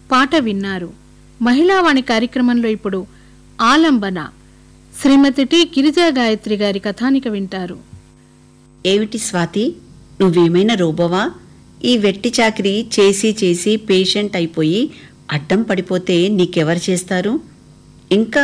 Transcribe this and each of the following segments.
పాట విన్నారు మహిళావాణి కార్యక్రమంలో ఇప్పుడు ఆలంబన శ్రీమతి టి గిరిజా గాయత్రి గారి కథానిక వింటారు ఏమిటి స్వాతి నువ్వేమైనా రోబోవా ఈ వెట్టి చాకిరి చేసి చేసి పేషెంట్ అయిపోయి అడ్డం పడిపోతే నీకెవరు చేస్తారు ఇంకా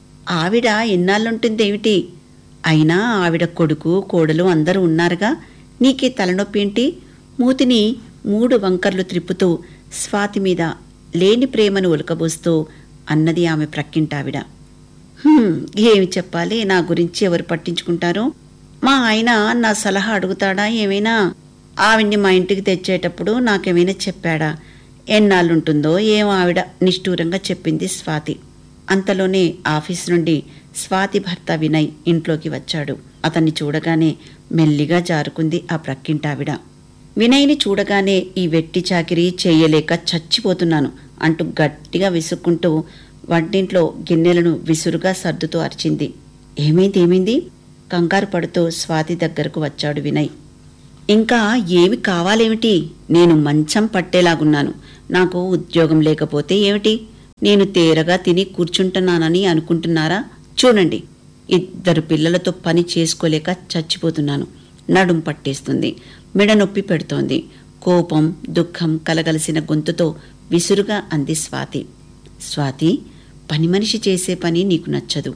ఆవిడ ఎన్నాళ్ళుంటుందేమిటి అయినా ఆవిడ కొడుకు కోడలు అందరూ ఉన్నారుగా నీకే తలనొప్పి ఏంటి మూతిని మూడు వంకర్లు త్రిప్పుతూ స్వాతి మీద లేని ప్రేమను ఉలకబోస్తూ అన్నది ఆమె ప్రక్కింటావిడ "హ్మ్, ఏమి చెప్పాలి నా గురించి ఎవరు పట్టించుకుంటారు మా ఆయన నా సలహా అడుగుతాడా ఏమైనా ఆవిడ్ని మా ఇంటికి తెచ్చేటప్పుడు నాకేమైనా చెప్పాడా ఎన్నాళ్ళుంటుందో ఏం ఆవిడ నిష్ఠూరంగా చెప్పింది స్వాతి అంతలోనే ఆఫీస్ నుండి స్వాతి భర్త వినయ్ ఇంట్లోకి వచ్చాడు అతన్ని చూడగానే మెల్లిగా జారుకుంది ఆ ప్రక్కింటావిడ వినయ్ని చూడగానే ఈ వెట్టి చాకిరి చేయలేక చచ్చిపోతున్నాను అంటూ గట్టిగా విసుక్కుంటూ వంటింట్లో గిన్నెలను విసురుగా సర్దుతూ అరిచింది ఏమైంది ఏమైంది కంగారు పడుతూ స్వాతి దగ్గరకు వచ్చాడు వినయ్ ఇంకా ఏమి కావాలేమిటి నేను మంచం పట్టేలాగున్నాను నాకు ఉద్యోగం లేకపోతే ఏమిటి నేను తేరగా తిని కూర్చుంటున్నానని అనుకుంటున్నారా చూడండి ఇద్దరు పిల్లలతో పని చేసుకోలేక చచ్చిపోతున్నాను నడుం పట్టేస్తుంది మెడ నొప్పి పెడుతోంది కోపం దుఃఖం కలగలిసిన గొంతుతో విసురుగా అంది స్వాతి స్వాతి పని మనిషి చేసే పని నీకు నచ్చదు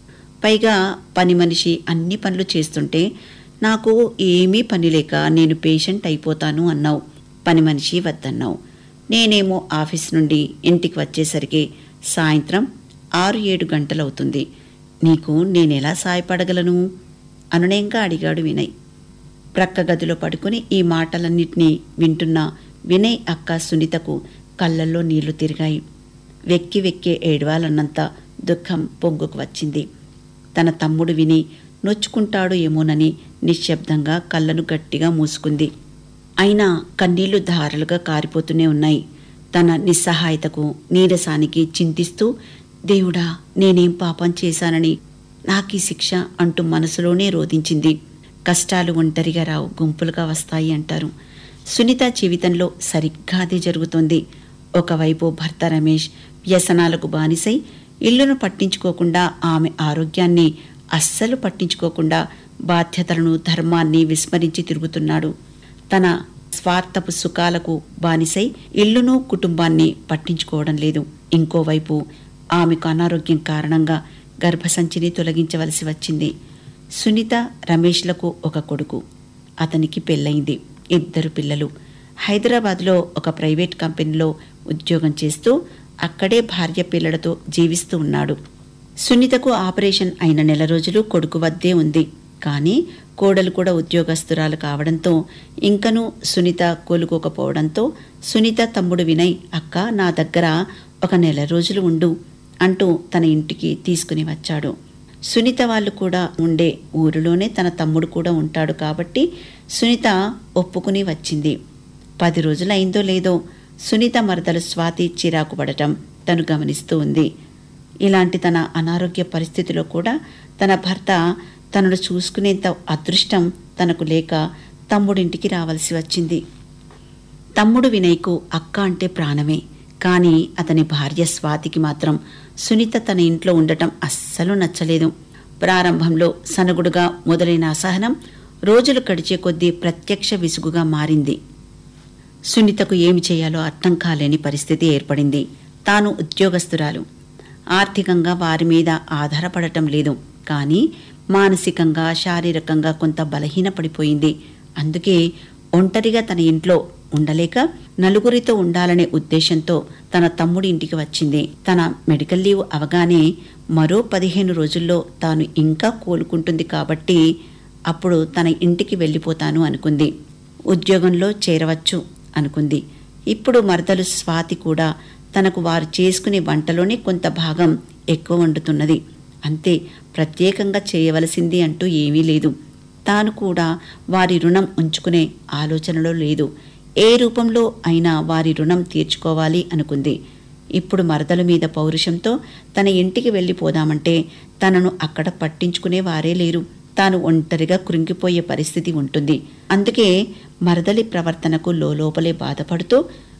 పైగా పని మనిషి అన్ని పనులు చేస్తుంటే నాకు ఏమీ పని లేక నేను పేషెంట్ అయిపోతాను అన్నావు పని మనిషి వద్దన్నావు నేనేమో ఆఫీస్ నుండి ఇంటికి వచ్చేసరికి సాయంత్రం ఆరు ఏడు గంటలవుతుంది నీకు నేనెలా సాయపడగలను అనునయంగా అడిగాడు వినయ్ ప్రక్క గదిలో పడుకుని ఈ మాటలన్నిటినీ వింటున్న వినయ్ అక్క సునీతకు కళ్ళల్లో నీళ్లు తిరిగాయి వెక్కి వెక్కే ఏడవాలన్నంత దుఃఖం పొంగుకు వచ్చింది తన తమ్ముడు విని నొచ్చుకుంటాడు ఏమోనని నిశ్శబ్దంగా కళ్ళను గట్టిగా మూసుకుంది అయినా కన్నీళ్లు ధారలుగా కారిపోతూనే ఉన్నాయి తన నిస్సహాయతకు నీరసానికి చింతిస్తూ దేవుడా నేనేం పాపం చేశానని నాకీ శిక్ష అంటూ మనసులోనే రోధించింది కష్టాలు ఒంటరిగా రావు గుంపులుగా వస్తాయి అంటారు సునీత జీవితంలో సరిగ్గా అదే జరుగుతోంది ఒకవైపు భర్త రమేష్ వ్యసనాలకు బానిసై ఇల్లును పట్టించుకోకుండా ఆమె ఆరోగ్యాన్ని అస్సలు పట్టించుకోకుండా బాధ్యతలను ధర్మాన్ని విస్మరించి తిరుగుతున్నాడు తన స్వార్థపు సుఖాలకు బానిసై ఇల్లును కుటుంబాన్ని పట్టించుకోవడం లేదు ఇంకోవైపు ఆమెకు అనారోగ్యం కారణంగా గర్భసంచిని తొలగించవలసి వచ్చింది సునీత రమేష్లకు ఒక కొడుకు అతనికి పెళ్ళయింది ఇద్దరు పిల్లలు హైదరాబాద్లో ఒక ప్రైవేట్ కంపెనీలో ఉద్యోగం చేస్తూ అక్కడే భార్య పిల్లలతో జీవిస్తూ ఉన్నాడు సునీతకు ఆపరేషన్ అయిన నెల రోజులు కొడుకు వద్దే ఉంది కానీ కోడలు కూడా ఉద్యోగస్తురాలు కావడంతో ఇంకనూ సునీత కోలుకోకపోవడంతో సునీత తమ్ముడు వినయ్ అక్క నా దగ్గర ఒక నెల రోజులు ఉండు అంటూ తన ఇంటికి తీసుకుని వచ్చాడు సునీత వాళ్ళు కూడా ఉండే ఊరిలోనే తన తమ్ముడు కూడా ఉంటాడు కాబట్టి సునీత ఒప్పుకుని వచ్చింది పది రోజులైందో లేదో సునీత మరదలు స్వాతి చిరాకు పడటం తను గమనిస్తూ ఉంది ఇలాంటి తన అనారోగ్య పరిస్థితిలో కూడా తన భర్త తనను చూసుకునేంత అదృష్టం తనకు లేక తమ్ముడింటికి రావాల్సి వచ్చింది తమ్ముడు వినయ్కు అక్క అంటే ప్రాణమే కానీ అతని భార్య స్వాతికి మాత్రం సునీత తన ఇంట్లో ఉండటం అస్సలు నచ్చలేదు ప్రారంభంలో సనగుడుగా మొదలైన అసహనం రోజులు గడిచే కొద్దీ ప్రత్యక్ష విసుగుగా మారింది సునీతకు ఏమి చేయాలో అర్థం కాలేని పరిస్థితి ఏర్పడింది తాను ఉద్యోగస్తురాలు ఆర్థికంగా వారి మీద ఆధారపడటం లేదు కానీ మానసికంగా శారీరకంగా కొంత బలహీనపడిపోయింది అందుకే ఒంటరిగా తన ఇంట్లో ఉండలేక నలుగురితో ఉండాలనే ఉద్దేశంతో తన తమ్ముడి ఇంటికి వచ్చింది తన మెడికల్ లీవ్ అవగానే మరో పదిహేను రోజుల్లో తాను ఇంకా కోలుకుంటుంది కాబట్టి అప్పుడు తన ఇంటికి వెళ్ళిపోతాను అనుకుంది ఉద్యోగంలో చేరవచ్చు అనుకుంది ఇప్పుడు మరదలు స్వాతి కూడా తనకు వారు చేసుకునే వంటలోనే కొంత భాగం ఎక్కువ వండుతున్నది అంతే ప్రత్యేకంగా చేయవలసింది అంటూ ఏమీ లేదు తాను కూడా వారి రుణం ఉంచుకునే ఆలోచనలో లేదు ఏ రూపంలో అయినా వారి రుణం తీర్చుకోవాలి అనుకుంది ఇప్పుడు మరదల మీద పౌరుషంతో తన ఇంటికి వెళ్ళిపోదామంటే తనను అక్కడ పట్టించుకునే వారే లేరు తాను ఒంటరిగా కృంగిపోయే పరిస్థితి ఉంటుంది అందుకే మరదలి ప్రవర్తనకు లోపలే బాధపడుతూ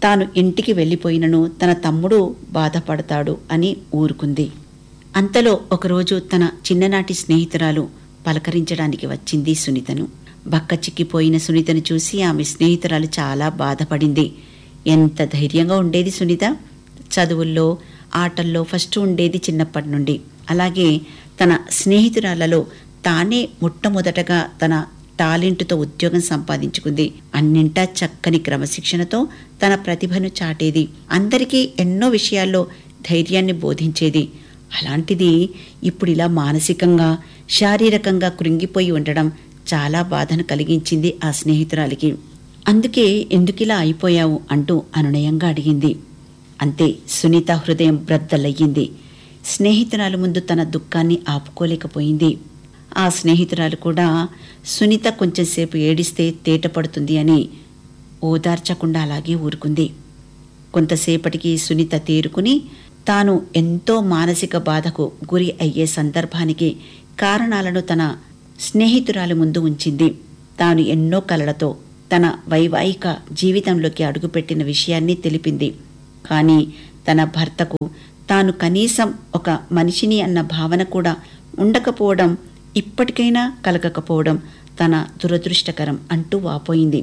తాను ఇంటికి వెళ్ళిపోయినను తన తమ్ముడు బాధపడతాడు అని ఊరుకుంది అంతలో ఒకరోజు తన చిన్ననాటి స్నేహితురాలు పలకరించడానికి వచ్చింది సునీతను బక్క చిక్కిపోయిన సునీతను చూసి ఆమె స్నేహితురాలు చాలా బాధపడింది ఎంత ధైర్యంగా ఉండేది సునీత చదువుల్లో ఆటల్లో ఫస్ట్ ఉండేది చిన్నప్పటి నుండి అలాగే తన స్నేహితురాలలో తానే మొట్టమొదటగా తన టాలెంట్తో ఉద్యోగం సంపాదించుకుంది అన్నింటా చక్కని క్రమశిక్షణతో తన ప్రతిభను చాటేది అందరికీ ఎన్నో విషయాల్లో ధైర్యాన్ని బోధించేది అలాంటిది ఇప్పుడు ఇలా మానసికంగా శారీరకంగా కృంగిపోయి ఉండడం చాలా బాధను కలిగించింది ఆ స్నేహితురాలికి అందుకే ఎందుకిలా అయిపోయావు అంటూ అనునయంగా అడిగింది అంతే సునీత హృదయం బ్రద్దలయ్యింది స్నేహితురాలు ముందు తన దుఃఖాన్ని ఆపుకోలేకపోయింది ఆ స్నేహితురాలు కూడా సునీత కొంచెంసేపు ఏడిస్తే తేటపడుతుంది అని ఓదార్చకుండా అలాగే ఊరుకుంది కొంతసేపటికి సునీత తేరుకుని తాను ఎంతో మానసిక బాధకు గురి అయ్యే సందర్భానికి కారణాలను తన స్నేహితురాలి ముందు ఉంచింది తాను ఎన్నో కలలతో తన వైవాహిక జీవితంలోకి అడుగుపెట్టిన విషయాన్ని తెలిపింది కానీ తన భర్తకు తాను కనీసం ఒక మనిషిని అన్న భావన కూడా ఉండకపోవడం ఇప్పటికైనా కలగకపోవడం తన దురదృష్టకరం అంటూ వాపోయింది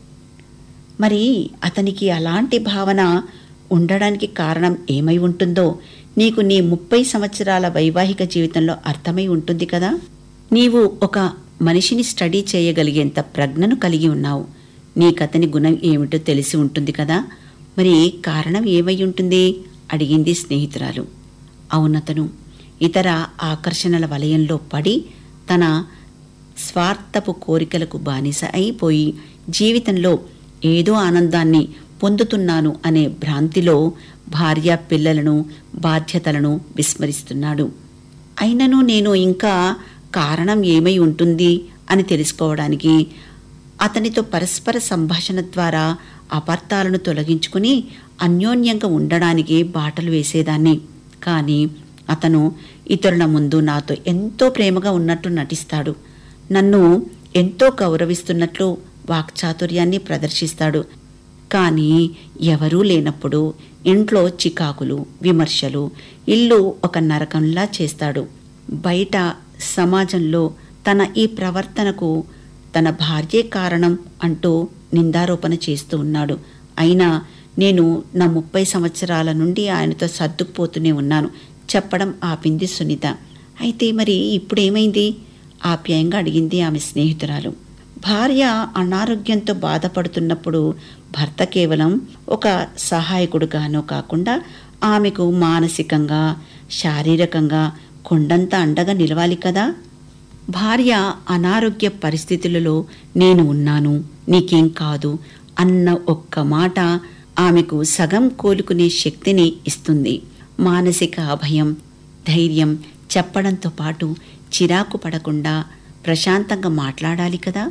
మరి అతనికి అలాంటి భావన ఉండడానికి కారణం ఏమై ఉంటుందో నీకు నీ ముప్పై సంవత్సరాల వైవాహిక జీవితంలో అర్థమై ఉంటుంది కదా నీవు ఒక మనిషిని స్టడీ చేయగలిగేంత ప్రజ్ఞను కలిగి ఉన్నావు నీకతని గుణం ఏమిటో తెలిసి ఉంటుంది కదా మరి కారణం ఏమై ఉంటుంది అడిగింది స్నేహితురాలు అవునతను ఇతర ఆకర్షణల వలయంలో పడి తన స్వార్థపు కోరికలకు బానిస అయిపోయి జీవితంలో ఏదో ఆనందాన్ని పొందుతున్నాను అనే భ్రాంతిలో భార్య పిల్లలను బాధ్యతలను విస్మరిస్తున్నాడు అయినను నేను ఇంకా కారణం ఏమై ఉంటుంది అని తెలుసుకోవడానికి అతనితో పరస్పర సంభాషణ ద్వారా అపార్థాలను తొలగించుకుని అన్యోన్యంగా ఉండడానికి బాటలు వేసేదాన్ని కానీ అతను ఇతరుల ముందు నాతో ఎంతో ప్రేమగా ఉన్నట్టు నటిస్తాడు నన్ను ఎంతో గౌరవిస్తున్నట్లు వాక్చాతుర్యాన్ని ప్రదర్శిస్తాడు కానీ ఎవరూ లేనప్పుడు ఇంట్లో చికాకులు విమర్శలు ఇల్లు ఒక నరకంలా చేస్తాడు బయట సమాజంలో తన ఈ ప్రవర్తనకు తన భార్యే కారణం అంటూ నిందారోపణ చేస్తూ ఉన్నాడు అయినా నేను నా ముప్పై సంవత్సరాల నుండి ఆయనతో సర్దుకుపోతూనే ఉన్నాను చెప్పడం ఆపింది సునీత అయితే మరి ఇప్పుడేమైంది ఆప్యాయంగా అడిగింది ఆమె స్నేహితురాలు భార్య అనారోగ్యంతో బాధపడుతున్నప్పుడు భర్త కేవలం ఒక సహాయకుడుగానో కాకుండా ఆమెకు మానసికంగా శారీరకంగా కొండంత అండగా నిలవాలి కదా భార్య అనారోగ్య పరిస్థితులలో నేను ఉన్నాను నీకేం కాదు అన్న ఒక్క మాట ఆమెకు సగం కోలుకునే శక్తిని ఇస్తుంది మానసిక అభయం ధైర్యం చెప్పడంతో పాటు చిరాకు పడకుండా ప్రశాంతంగా మాట్లాడాలి కదా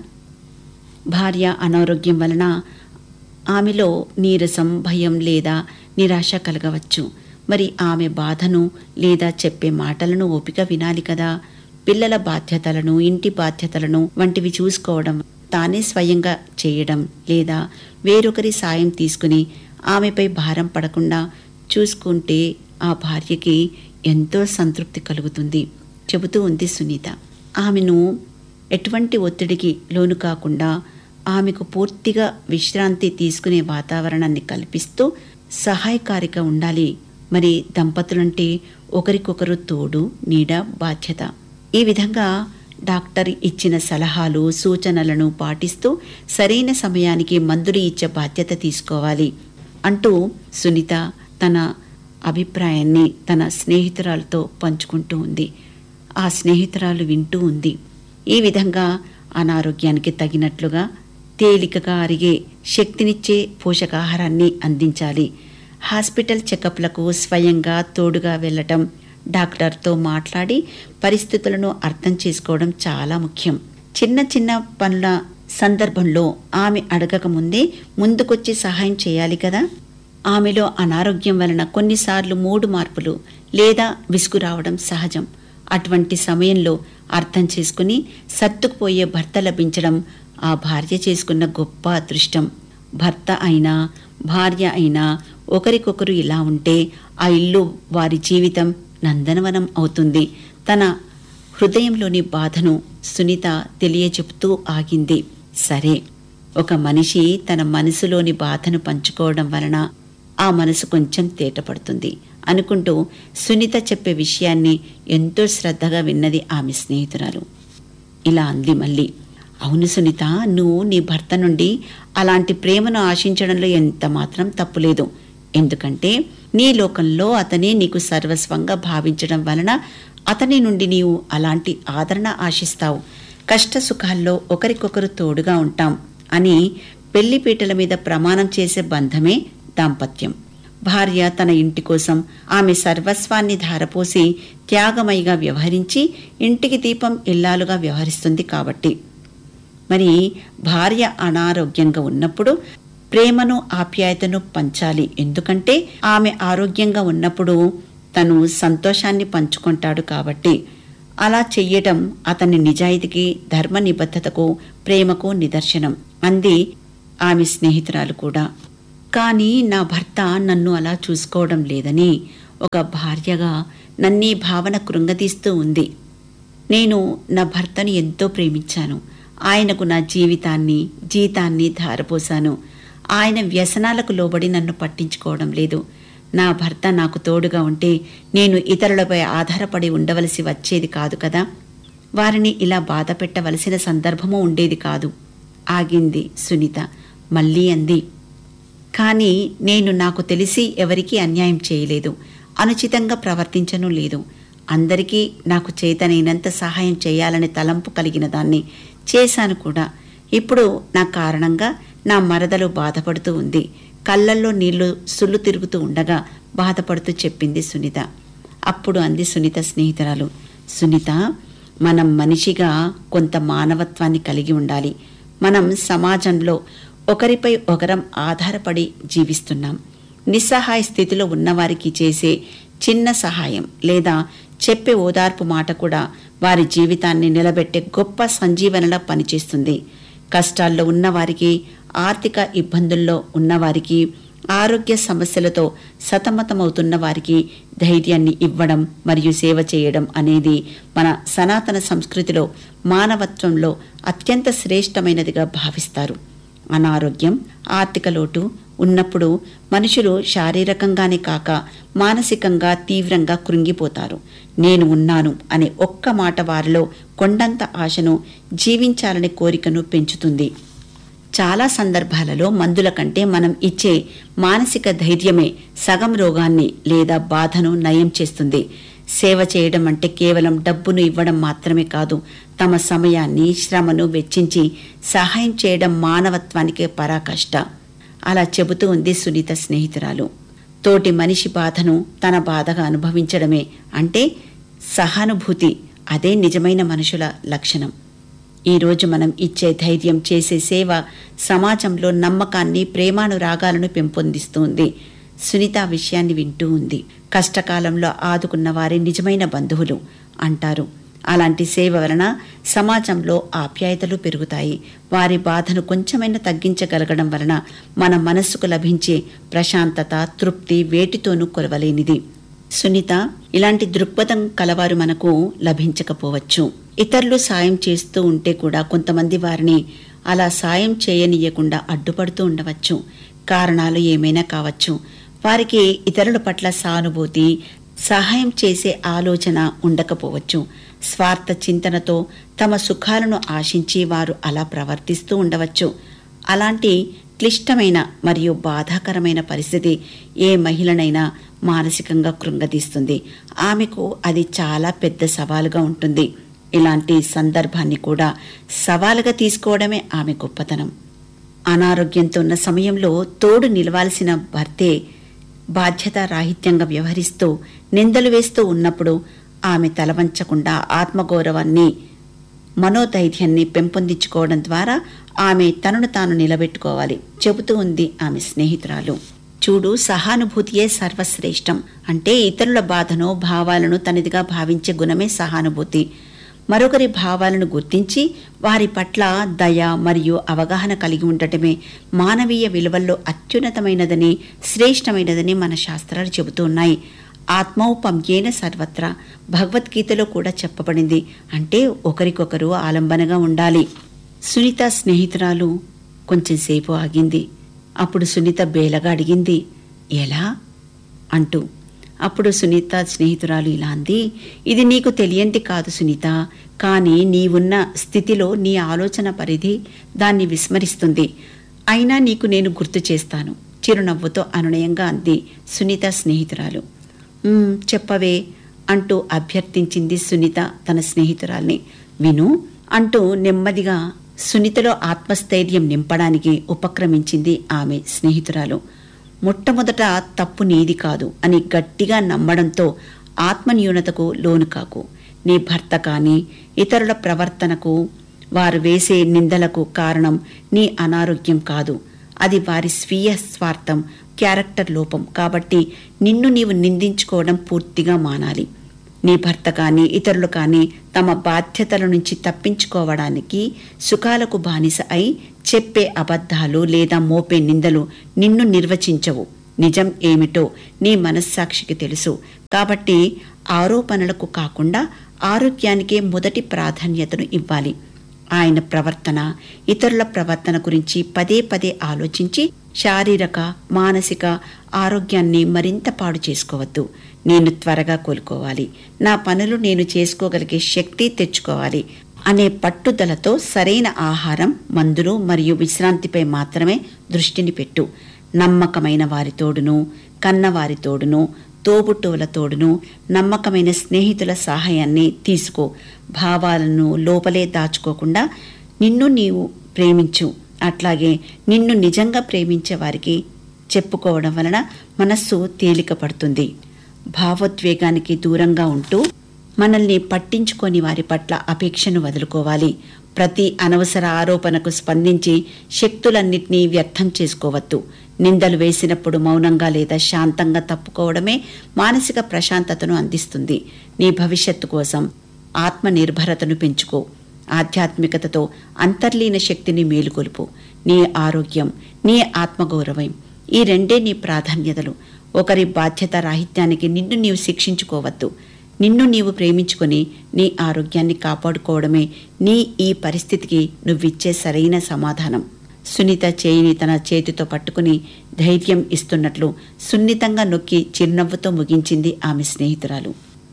భార్య అనారోగ్యం వలన ఆమెలో నీరసం భయం లేదా నిరాశ కలగవచ్చు మరి ఆమె బాధను లేదా చెప్పే మాటలను ఓపిక వినాలి కదా పిల్లల బాధ్యతలను ఇంటి బాధ్యతలను వంటివి చూసుకోవడం తానే స్వయంగా చేయడం లేదా వేరొకరి సాయం తీసుకుని ఆమెపై భారం పడకుండా చూసుకుంటే ఆ భార్యకి ఎంతో సంతృప్తి కలుగుతుంది చెబుతూ ఉంది సునీత ఆమెను ఎటువంటి ఒత్తిడికి లోను కాకుండా ఆమెకు పూర్తిగా విశ్రాంతి తీసుకునే వాతావరణాన్ని కల్పిస్తూ సహాయకారిగా ఉండాలి మరి దంపతులంటే ఒకరికొకరు తోడు నీడ బాధ్యత ఈ విధంగా డాక్టర్ ఇచ్చిన సలహాలు సూచనలను పాటిస్తూ సరైన సమయానికి మందులు ఇచ్చే బాధ్యత తీసుకోవాలి అంటూ సునీత తన అభిప్రాయాన్ని తన స్నేహితురాలతో పంచుకుంటూ ఉంది ఆ స్నేహితురాలు వింటూ ఉంది ఈ విధంగా అనారోగ్యానికి తగినట్లుగా తేలికగా అరిగే శక్తినిచ్చే పోషకాహారాన్ని అందించాలి హాస్పిటల్ చెకప్లకు స్వయంగా తోడుగా వెళ్ళటం డాక్టర్తో మాట్లాడి పరిస్థితులను అర్థం చేసుకోవడం చాలా ముఖ్యం చిన్న చిన్న పనుల సందర్భంలో ఆమె అడగక ముందే ముందుకొచ్చి సహాయం చేయాలి కదా ఆమెలో అనారోగ్యం వలన కొన్నిసార్లు మూడు మార్పులు లేదా విసుగు రావడం సహజం అటువంటి సమయంలో అర్థం చేసుకుని సర్దుకుపోయే భర్త లభించడం ఆ భార్య చేసుకున్న గొప్ప అదృష్టం భర్త అయినా భార్య అయినా ఒకరికొకరు ఇలా ఉంటే ఆ ఇల్లు వారి జీవితం నందనవనం అవుతుంది తన హృదయంలోని బాధను సునీత తెలియచెప్తూ ఆగింది సరే ఒక మనిషి తన మనసులోని బాధను పంచుకోవడం వలన ఆ మనసు కొంచెం తేటపడుతుంది అనుకుంటూ సునీత చెప్పే విషయాన్ని ఎంతో శ్రద్ధగా విన్నది ఆమె స్నేహితురాలు ఇలా అంది మళ్ళీ అవును సునీత నువ్వు నీ భర్త నుండి అలాంటి ప్రేమను ఆశించడంలో ఎంత మాత్రం తప్పులేదు ఎందుకంటే నీ లోకంలో అతనే నీకు సర్వస్వంగా భావించడం వలన అతని నుండి నీవు అలాంటి ఆదరణ ఆశిస్తావు కష్ట సుఖాల్లో ఒకరికొకరు తోడుగా ఉంటాం అని పెళ్లిపీటల మీద ప్రమాణం చేసే బంధమే దాంపత్యం భార్య తన ఇంటి కోసం ఆమె సర్వస్వాన్ని ధారపోసి త్యాగమయిగా వ్యవహరించి ఇంటికి దీపం ఇల్లాలుగా వ్యవహరిస్తుంది కాబట్టి మరి భార్య అనారోగ్యంగా ఉన్నప్పుడు ప్రేమను ఆప్యాయతను పంచాలి ఎందుకంటే ఆమె ఆరోగ్యంగా ఉన్నప్పుడు తను సంతోషాన్ని పంచుకుంటాడు కాబట్టి అలా చెయ్యటం అతని నిజాయితీకి ధర్మ నిబద్ధతకు ప్రేమకు నిదర్శనం అంది ఆమె స్నేహితురాలు కూడా కానీ నా భర్త నన్ను అలా చూసుకోవడం లేదని ఒక భార్యగా నన్నీ భావన కృంగతీస్తూ ఉంది నేను నా భర్తను ఎంతో ప్రేమించాను ఆయనకు నా జీవితాన్ని జీతాన్ని ధారపోశాను ఆయన వ్యసనాలకు లోబడి నన్ను పట్టించుకోవడం లేదు నా భర్త నాకు తోడుగా ఉంటే నేను ఇతరులపై ఆధారపడి ఉండవలసి వచ్చేది కాదు కదా వారిని ఇలా బాధ పెట్టవలసిన సందర్భము ఉండేది కాదు ఆగింది సునీత మళ్ళీ అంది కానీ నేను నాకు తెలిసి ఎవరికీ అన్యాయం చేయలేదు అనుచితంగా ప్రవర్తించను లేదు అందరికీ నాకు చేతనైనంత సహాయం చేయాలనే తలంపు కలిగిన దాన్ని చేశాను కూడా ఇప్పుడు నా కారణంగా నా మరదలు బాధపడుతూ ఉంది కళ్ళల్లో నీళ్లు సుళ్ళు తిరుగుతూ ఉండగా బాధపడుతూ చెప్పింది సునీత అప్పుడు అంది సునీత స్నేహితురాలు సునీత మనం మనిషిగా కొంత మానవత్వాన్ని కలిగి ఉండాలి మనం సమాజంలో ఒకరిపై ఒకరం ఆధారపడి జీవిస్తున్నాం నిస్సహాయ స్థితిలో ఉన్నవారికి చేసే చిన్న సహాయం లేదా చెప్పే ఓదార్పు మాట కూడా వారి జీవితాన్ని నిలబెట్టే గొప్ప సంజీవనలా పనిచేస్తుంది కష్టాల్లో ఉన్నవారికి ఆర్థిక ఇబ్బందుల్లో ఉన్నవారికి ఆరోగ్య సమస్యలతో సతమతమవుతున్న వారికి ధైర్యాన్ని ఇవ్వడం మరియు సేవ చేయడం అనేది మన సనాతన సంస్కృతిలో మానవత్వంలో అత్యంత శ్రేష్టమైనదిగా భావిస్తారు అనారోగ్యం ఆర్థిక లోటు ఉన్నప్పుడు మనుషులు శారీరకంగానే కాక మానసికంగా తీవ్రంగా కృంగిపోతారు నేను ఉన్నాను అనే ఒక్క మాట వారిలో కొండంత ఆశను జీవించాలనే కోరికను పెంచుతుంది చాలా సందర్భాలలో మందుల కంటే మనం ఇచ్చే మానసిక ధైర్యమే సగం రోగాన్ని లేదా బాధను నయం చేస్తుంది సేవ చేయడం అంటే కేవలం డబ్బును ఇవ్వడం మాత్రమే కాదు తమ సమయాన్ని శ్రమను వెచ్చించి సహాయం చేయడం మానవత్వానికి పరాకష్ట అలా చెబుతూ ఉంది సునీత స్నేహితురాలు తోటి మనిషి బాధను తన బాధగా అనుభవించడమే అంటే సహానుభూతి అదే నిజమైన మనుషుల లక్షణం ఈరోజు మనం ఇచ్చే ధైర్యం చేసే సేవ సమాజంలో నమ్మకాన్ని ప్రేమానురాగాలను పెంపొందిస్తుంది సునీత ఆ విషయాన్ని వింటూ ఉంది కష్టకాలంలో ఆదుకున్న వారే నిజమైన బంధువులు అంటారు అలాంటి సేవ వలన సమాజంలో ఆప్యాయతలు పెరుగుతాయి వారి బాధను కొంచెమైనా తగ్గించగలగడం వలన మన మనస్సుకు లభించే ప్రశాంతత తృప్తి వేటితోనూ కొలవలేనిది సునీత ఇలాంటి దృక్పథం కలవారు మనకు లభించకపోవచ్చు ఇతరులు సాయం చేస్తూ ఉంటే కూడా కొంతమంది వారిని అలా సాయం చేయనీయకుండా అడ్డుపడుతూ ఉండవచ్చు కారణాలు ఏమైనా కావచ్చు వారికి ఇతరుల పట్ల సానుభూతి సహాయం చేసే ఆలోచన ఉండకపోవచ్చు స్వార్థ చింతనతో తమ సుఖాలను ఆశించి వారు అలా ప్రవర్తిస్తూ ఉండవచ్చు అలాంటి క్లిష్టమైన మరియు బాధాకరమైన పరిస్థితి ఏ మహిళనైనా మానసికంగా కృంగతీస్తుంది ఆమెకు అది చాలా పెద్ద సవాలుగా ఉంటుంది ఇలాంటి సందర్భాన్ని కూడా సవాలుగా తీసుకోవడమే ఆమె గొప్పతనం అనారోగ్యంతో ఉన్న సమయంలో తోడు నిలవాల్సిన భర్తే బాధ్యత రాహిత్యంగా వ్యవహరిస్తూ నిందలు వేస్తూ ఉన్నప్పుడు ఆమె తలవంచకుండా ఆత్మగౌరవాన్ని మనోధైర్యాన్ని పెంపొందించుకోవడం ద్వారా ఆమె తనను తాను నిలబెట్టుకోవాలి చెబుతూ ఉంది ఆమె స్నేహితురాలు చూడు సహానుభూతియే సర్వశ్రేష్టం అంటే ఇతరుల బాధను భావాలను తనదిగా భావించే గుణమే సహానుభూతి మరొకరి భావాలను గుర్తించి వారి పట్ల దయ మరియు అవగాహన కలిగి ఉండటమే మానవీయ విలువల్లో అత్యున్నతమైనదని శ్రేష్టమైనదని మన శాస్త్రాలు చెబుతున్నాయి ఆత్మౌపమ్యేన సర్వత్రా భగవద్గీతలో కూడా చెప్పబడింది అంటే ఒకరికొకరు ఆలంబనగా ఉండాలి సునీత స్నేహితురాలు కొంచెం సేపు ఆగింది అప్పుడు సునీత బేలగా అడిగింది ఎలా అంటూ అప్పుడు సునీత స్నేహితురాలు ఇలా అంది ఇది నీకు తెలియంది కాదు సునీత కానీ నీవున్న స్థితిలో నీ ఆలోచన పరిధి దాన్ని విస్మరిస్తుంది అయినా నీకు నేను గుర్తు చేస్తాను చిరునవ్వుతో అనునయంగా అంది సునీత స్నేహితురాలు "ఉమ్, చెప్పవే అంటూ అభ్యర్థించింది సునీత తన స్నేహితురాల్ని విను అంటూ నెమ్మదిగా సునీతలో ఆత్మస్థైర్యం నింపడానికి ఉపక్రమించింది ఆమె స్నేహితురాలు మొట్టమొదట తప్పు నీది కాదు అని గట్టిగా నమ్మడంతో ఆత్మన్యూనతకు లోను కాకు నీ భర్త కానీ ఇతరుల ప్రవర్తనకు వారు వేసే నిందలకు కారణం నీ అనారోగ్యం కాదు అది వారి స్వీయ స్వార్థం క్యారెక్టర్ లోపం కాబట్టి నిన్ను నీవు నిందించుకోవడం పూర్తిగా మానాలి నీ భర్త కానీ ఇతరులు కానీ తమ బాధ్యతల నుంచి తప్పించుకోవడానికి సుఖాలకు బానిస అయి చెప్పే అబద్ధాలు లేదా మోపే నిందలు నిన్ను నిర్వచించవు నిజం ఏమిటో నీ మనస్సాక్షికి తెలుసు కాబట్టి ఆరోపణలకు కాకుండా ఆరోగ్యానికే మొదటి ప్రాధాన్యతను ఇవ్వాలి ఆయన ప్రవర్తన ఇతరుల ప్రవర్తన గురించి పదే పదే ఆలోచించి శారీరక మానసిక ఆరోగ్యాన్ని మరింత పాడు చేసుకోవద్దు నేను త్వరగా కోలుకోవాలి నా పనులు నేను చేసుకోగలిగే శక్తి తెచ్చుకోవాలి అనే పట్టుదలతో సరైన ఆహారం మందులు మరియు విశ్రాంతిపై మాత్రమే దృష్టిని పెట్టు నమ్మకమైన వారితోడును కన్నవారితోడును తోబుట్టువులతోడును నమ్మకమైన స్నేహితుల సహాయాన్ని తీసుకో భావాలను లోపలే దాచుకోకుండా నిన్ను నీవు ప్రేమించు అట్లాగే నిన్ను నిజంగా ప్రేమించే వారికి చెప్పుకోవడం వలన మనస్సు తేలిక పడుతుంది భావోద్వేగానికి దూరంగా ఉంటూ మనల్ని పట్టించుకొని వారి పట్ల అపేక్షను వదులుకోవాలి ప్రతి అనవసర ఆరోపణకు స్పందించి శక్తులన్నిటినీ వ్యర్థం చేసుకోవద్దు నిందలు వేసినప్పుడు మౌనంగా లేదా శాంతంగా తప్పుకోవడమే మానసిక ప్రశాంతతను అందిస్తుంది నీ భవిష్యత్తు కోసం ఆత్మ నిర్భరతను పెంచుకో ఆధ్యాత్మికతతో అంతర్లీన శక్తిని మేలుకొలుపు నీ ఆరోగ్యం నీ ఆత్మగౌరవం ఈ రెండే నీ ప్రాధాన్యతలు ఒకరి బాధ్యత రాహిత్యానికి నిన్ను నీవు శిక్షించుకోవద్దు నిన్ను నీవు ప్రేమించుకొని నీ ఆరోగ్యాన్ని కాపాడుకోవడమే నీ ఈ పరిస్థితికి నువ్విచ్చే సరైన సమాధానం సునీత చేయిని తన చేతితో పట్టుకుని ధైర్యం ఇస్తున్నట్లు సున్నితంగా నొక్కి చిరునవ్వుతో ముగించింది ఆమె స్నేహితురాలు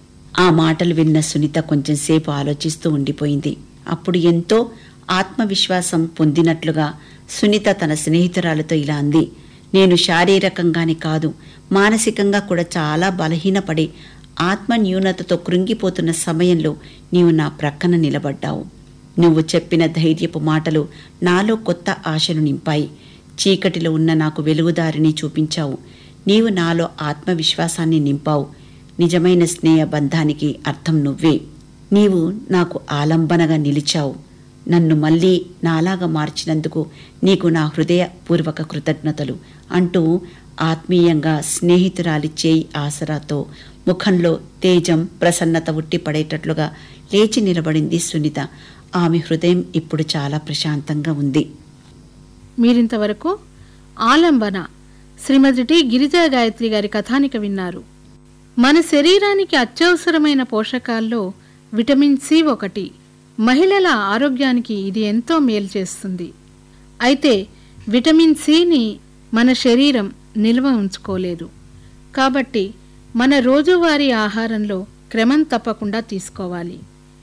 ఆ మాటలు విన్న సునీత కొంచెం సేపు ఆలోచిస్తూ ఉండిపోయింది అప్పుడు ఎంతో ఆత్మవిశ్వాసం పొందినట్లుగా సునీత తన స్నేహితురాలతో ఇలా అంది నేను శారీరకంగానే కాదు మానసికంగా కూడా చాలా బలహీనపడి ఆత్మ న్యూనతతో కృంగిపోతున్న సమయంలో నీవు నా ప్రక్కన నిలబడ్డావు నువ్వు చెప్పిన ధైర్యపు మాటలు నాలో కొత్త ఆశను నింపాయి చీకటిలో ఉన్న నాకు వెలుగుదారిని చూపించావు నీవు నాలో ఆత్మవిశ్వాసాన్ని నింపావు నిజమైన స్నేహ బంధానికి అర్థం నువ్వే నీవు నాకు ఆలంబనగా నిలిచావు నన్ను మళ్ళీ నాలాగా మార్చినందుకు నీకు నా హృదయపూర్వక కృతజ్ఞతలు అంటూ ఆత్మీయంగా స్నేహితురాలి చేయి ఆసరాతో ముఖంలో తేజం ప్రసన్నత ఉట్టిపడేటట్లుగా లేచి నిలబడింది సునీత ఆమె హృదయం ఇప్పుడు చాలా ప్రశాంతంగా ఉంది మీరింతవరకు ఆలంబన శ్రీమతి టి గిరిజా గాయత్రి గారి కథానిక విన్నారు మన శరీరానికి అత్యవసరమైన పోషకాల్లో విటమిన్ సి ఒకటి మహిళల ఆరోగ్యానికి ఇది ఎంతో మేలు చేస్తుంది అయితే విటమిన్ సిని మన శరీరం నిల్వ ఉంచుకోలేదు కాబట్టి మన రోజువారీ ఆహారంలో క్రమం తప్పకుండా తీసుకోవాలి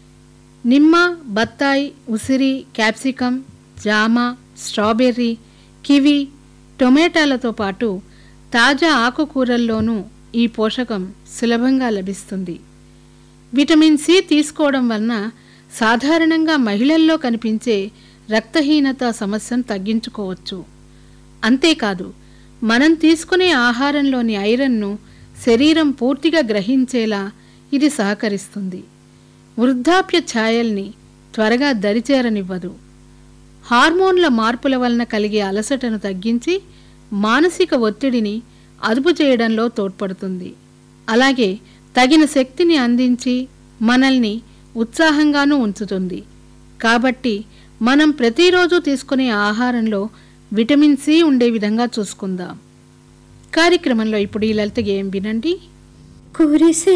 నిమ్మ బత్తాయి ఉసిరి క్యాప్సికం జామ స్ట్రాబెర్రీ కివి టొమాటాలతో పాటు తాజా ఆకుకూరల్లోనూ ఈ పోషకం సులభంగా లభిస్తుంది విటమిన్ సి తీసుకోవడం వలన సాధారణంగా మహిళల్లో కనిపించే రక్తహీనత సమస్యను తగ్గించుకోవచ్చు అంతేకాదు మనం తీసుకునే ఆహారంలోని ఐరన్ను శరీరం పూర్తిగా గ్రహించేలా ఇది సహకరిస్తుంది వృద్ధాప్య ఛాయల్ని త్వరగా దరిచేరనివ్వదు హార్మోన్ల మార్పుల వలన కలిగే అలసటను తగ్గించి మానసిక ఒత్తిడిని అదుపు చేయడంలో తోడ్పడుతుంది అలాగే తగిన శక్తిని అందించి మనల్ని ఉత్సాహంగానూ ఉంచుతుంది కాబట్టి మనం ప్రతిరోజు తీసుకునే ఆహారంలో విటమిన్ సి ఉండే విధంగా చూసుకుందాం కార్యక్రమంలో ఇప్పుడు ఈ లలిత గేయం వినండి కురిసే